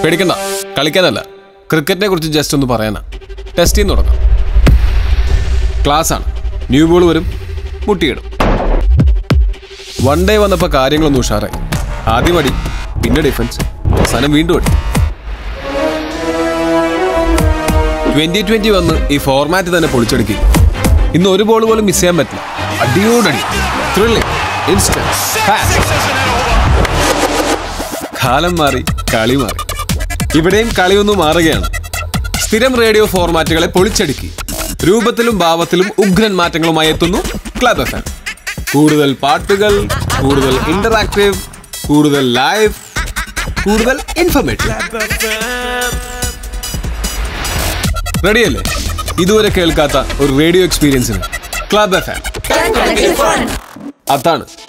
പേടിക്കണ്ട കളിക്കാനല്ല ക്രിക്കറ്റിനെ കുറിച്ച് ജസ്റ്റ് ഒന്ന് പറയാനാ ടെസ്റ്റ് ചെയ്യുന്ന തുടങ്ങാം ക്ലാസ് ആണ് ന്യൂ ബോൾ വരും മുട്ടിയിടും വൺ ഡേ വന്നപ്പോൾ കാര്യങ്ങളൊന്നും ഉഷാറായി ആദ്യം അടി പിന്നെ ഡിഫൻസ് അവസാനം വീണ്ടും അടി ട്വന്റി ട്വന്റി വന്ന് ഈ ഫോർമാറ്റ് തന്നെ പൊളിച്ചെടുക്കി ഇന്ന് ഒരു ബോൾ പോലും മിസ് ചെയ്യാൻ പറ്റില്ല അടിയോടടി ത്രില്ലിംഗ് ഇൻസ്റ്റന്റ് കാലം മാറി കളി മാറി ഇവിടെയും കളിയൊന്നു മാറുകയാണ് സ്ഥിരം റേഡിയോ ഫോർമാറ്റുകളെ പൊളിച്ചടുക്കി രൂപത്തിലും ഭാവത്തിലും ഉഗ്രൻ മാറ്റങ്ങളുമായി എത്തുന്നു ക്ലബ് എഫ് കൂടുതൽ പാട്ടുകൾ കൂടുതൽ ഇന്ററാക്റ്റീവ് കൂടുതൽ ലൈവ് കൂടുതൽ ഇൻഫർമേറ്റീവ് റെഡിയല്ലേ ഇതുവരെ കേൾക്കാത്ത ഒരു റേഡിയോ എക്സ്പീരിയൻസിന് ക്ലബ് എഫ് അതാണ്